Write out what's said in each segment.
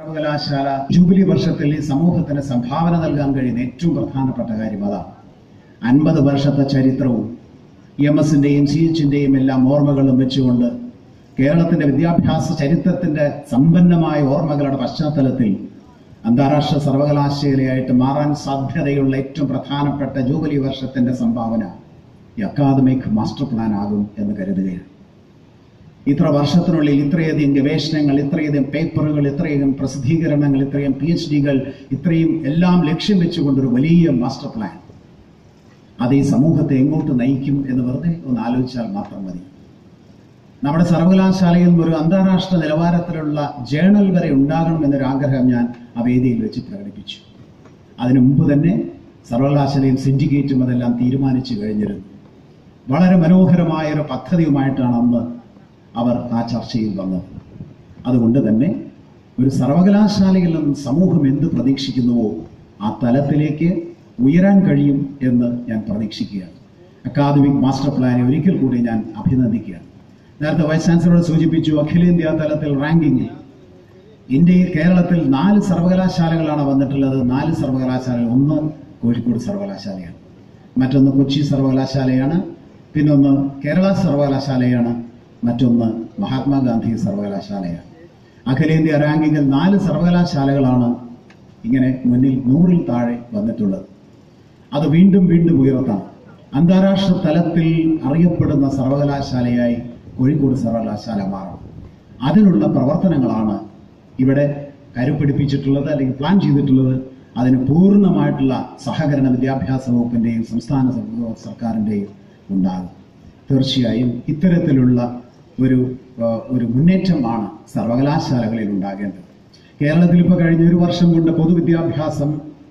സർവകലാശാല ജൂബിലി വർഷത്തിൽ ഈ സമൂഹത്തിന് സംഭാവന നൽകാൻ കഴിയുന്ന ഏറ്റവും പ്രധാനപ്പെട്ട കാര്യം അതാണ് അൻപത് വർഷത്തെ ചരിത്രവും എം എസിന്റെയും സി എച്ചിന്റെയും എല്ലാം ഓർമ്മകളും വെച്ചുകൊണ്ട് കേരളത്തിന്റെ വിദ്യാഭ്യാസ ചരിത്രത്തിന്റെ സമ്പന്നമായ ഓർമ്മകളുടെ പശ്ചാത്തലത്തിൽ അന്താരാഷ്ട്ര സർവകലാശാലയായിട്ട് മാറാൻ സാധ്യതയുള്ള ഏറ്റവും പ്രധാനപ്പെട്ട ജൂബിലി വർഷത്തിന്റെ സംഭാവന ഈ അക്കാദമിക് മാസ്റ്റർ പ്ലാൻ ആകും എന്ന് കരുതുകയാണ് ഇത്ര വർഷത്തിനുള്ളിൽ ഇത്രയധികം ഗവേഷണങ്ങൾ ഇത്രയധികം പേപ്പറുകൾ ഇത്രയധികം പ്രസിദ്ധീകരണങ്ങൾ ഇത്രയും പി എച്ച് ഡികൾ ഇത്രയും എല്ലാം ലക്ഷ്യം വെച്ചുകൊണ്ടൊരു വലിയ മാസ്റ്റർ പ്ലാൻ അത് ഈ സമൂഹത്തെ എങ്ങോട്ട് നയിക്കും എന്ന് വെറുതെ ഒന്ന് ആലോചിച്ചാൽ മാത്രം മതി നമ്മുടെ സർവകലാശാലയിൽ ഒരു അന്താരാഷ്ട്ര നിലവാരത്തിലുള്ള ജേണൽ വരെ ഉണ്ടാകണം എന്നൊരു ആഗ്രഹം ഞാൻ ആ വേദിയിൽ വെച്ച് പ്രകടിപ്പിച്ചു അതിനു മുമ്പ് തന്നെ സർവകലാശാലയും സിൻഡിക്കേറ്റും അതെല്ലാം തീരുമാനിച്ചു കഴിഞ്ഞിരുന്നു വളരെ മനോഹരമായ ഒരു പദ്ധതിയുമായിട്ടാണ് അന്ന് അവർ ആ ചർച്ചയിൽ വന്നത് അതുകൊണ്ട് തന്നെ ഒരു സർവകലാശാലയിൽ നിന്നും സമൂഹം എന്ത് പ്രതീക്ഷിക്കുന്നുവോ ആ തലത്തിലേക്ക് ഉയരാൻ കഴിയും എന്ന് ഞാൻ പ്രതീക്ഷിക്കുകയാണ് അക്കാദമിക് മാസ്റ്റർ പ്ലാനെ ഒരിക്കൽ കൂടി ഞാൻ അഭിനന്ദിക്കുകയാണ് നേരത്തെ വൈസ് ചാൻസലറോട് സൂചിപ്പിച്ചു അഖിലേന്ത്യാ തലത്തിൽ റാങ്കിങ്ങിൽ ഇന്ത്യയിൽ കേരളത്തിൽ നാല് സർവകലാശാലകളാണ് വന്നിട്ടുള്ളത് നാല് സർവകലാശാലകൾ ഒന്ന് കോഴിക്കോട് സർവകലാശാലയാണ് മറ്റൊന്ന് കൊച്ചി സർവകലാശാലയാണ് പിന്നൊന്ന് കേരള സർവകലാശാലയാണ് മറ്റൊന്ന് മഹാത്മാഗാന്ധി സർവകലാശാലയാണ് അഖിലേന്ത്യാ റാങ്കിങ്ങിൽ നാല് സർവകലാശാലകളാണ് ഇങ്ങനെ മുന്നിൽ നൂറിൽ താഴെ വന്നിട്ടുള്ളത് അത് വീണ്ടും വീണ്ടും ഉയർത്താം അന്താരാഷ്ട്ര തലത്തിൽ അറിയപ്പെടുന്ന സർവകലാശാലയായി കോഴിക്കോട് സർവകലാശാല മാറണം അതിനുള്ള പ്രവർത്തനങ്ങളാണ് ഇവിടെ കരുപിടിപ്പിച്ചിട്ടുള്ളത് അല്ലെങ്കിൽ പ്ലാൻ ചെയ്തിട്ടുള്ളത് അതിന് പൂർണ്ണമായിട്ടുള്ള സഹകരണ വിദ്യാഭ്യാസ വകുപ്പിന്റെയും സംസ്ഥാന സ- സർക്കാരിന്റെയും ഉണ്ടാകും തീർച്ചയായും ഇത്തരത്തിലുള്ള ഒരു ആ, ഒരു മുന്നേറ്റമാണ് സർവകലാശാലകളിൽ ഉണ്ടാകേണ്ടത് കേരളത്തിൽ ഇപ്പോൾ കഴിഞ്ഞ ഒരു വർഷം കൊണ്ട് പൊതുവിദ്യാഭ്യാസം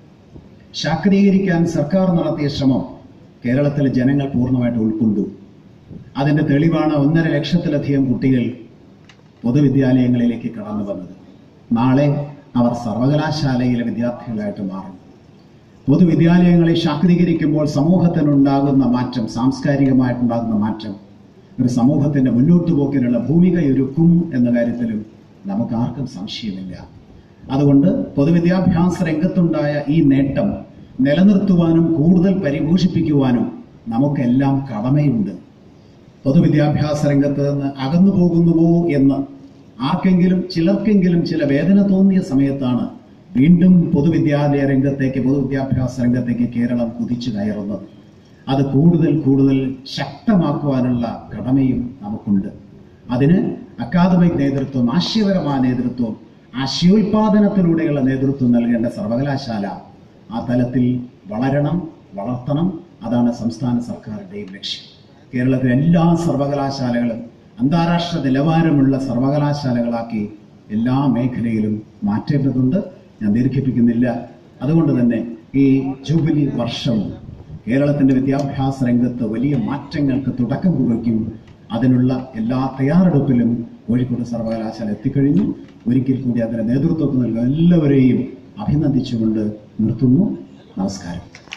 ശാക്തീകരിക്കാൻ സർക്കാർ നടത്തിയ ശ്രമം കേരളത്തിലെ ജനങ്ങൾ പൂർണ്ണമായിട്ട് ഉൾക്കൊണ്ടു അതിന്റെ തെളിവാണ് ഒന്നര ലക്ഷത്തിലധികം കുട്ടികൾ പൊതുവിദ്യാലയങ്ങളിലേക്ക് കടന്നു വന്നത് നാളെ അവർ സർവകലാശാലയിലെ വിദ്യാർത്ഥികളായിട്ട് മാറും പൊതുവിദ്യാലയങ്ങളെ ശാക്തീകരിക്കുമ്പോൾ സമൂഹത്തിനുണ്ടാകുന്ന മാറ്റം സാംസ്കാരികമായിട്ടുണ്ടാകുന്ന മാറ്റം ഒരു സമൂഹത്തിന്റെ മുന്നോട്ട് പോക്കിനുള്ള ഭൂമികയൊരുക്കും എന്ന കാര്യത്തിലും നമുക്ക് ആർക്കും സംശയമില്ല അതുകൊണ്ട് പൊതുവിദ്യാഭ്യാസ രംഗത്തുണ്ടായ ഈ നേട്ടം നിലനിർത്തുവാനും കൂടുതൽ പരിപോഷിപ്പിക്കുവാനും നമുക്കെല്ലാം കടമയുണ്ട് പൊതുവിദ്യാഭ്യാസ രംഗത്ത് നിന്ന് അകന്നു പോകുന്നുവോ എന്ന് ആർക്കെങ്കിലും ചിലർക്കെങ്കിലും ചില വേദന തോന്നിയ സമയത്താണ് വീണ്ടും പൊതുവിദ്യാലയ രംഗത്തേക്ക് പൊതുവിദ്യാഭ്യാസ രംഗത്തേക്ക് കേരളം കുതിച്ചു കയറുന്നത് അത് കൂടുതൽ കൂടുതൽ ശക്തമാക്കുവാനുള്ള കടമയും നമുക്കുണ്ട് അതിന് അക്കാദമിക് നേതൃത്വം ആശയപരമായ നേതൃത്വം ആശയോൽപാദനത്തിലൂടെയുള്ള നേതൃത്വം നൽകേണ്ട സർവകലാശാല ആ തലത്തിൽ വളരണം വളർത്തണം അതാണ് സംസ്ഥാന സർക്കാരിൻ്റെയും ലക്ഷ്യം കേരളത്തിലെ എല്ലാ സർവകലാശാലകളും അന്താരാഷ്ട്ര നിലവാരമുള്ള സർവകലാശാലകളാക്കി എല്ലാ മേഖലയിലും മാറ്റേണ്ടതുണ്ട് ഞാൻ ദീർഘിപ്പിക്കുന്നില്ല അതുകൊണ്ട് തന്നെ ഈ ജൂബിലി വർഷവും കേരളത്തിന്റെ വിദ്യാഭ്യാസ രംഗത്ത് വലിയ മാറ്റങ്ങൾക്ക് തുടക്കം കുറിക്കും അതിനുള്ള എല്ലാ തയ്യാറെടുപ്പിലും കോഴിക്കോട് സർവകലാശാല എത്തിക്കഴിഞ്ഞു ഒരിക്കൽ കൂടി അതിന് നേതൃത്വം നൽകുന്ന എല്ലാവരെയും അഭിനന്ദിച്ചുകൊണ്ട് നിർത്തുന്നു നമസ്കാരം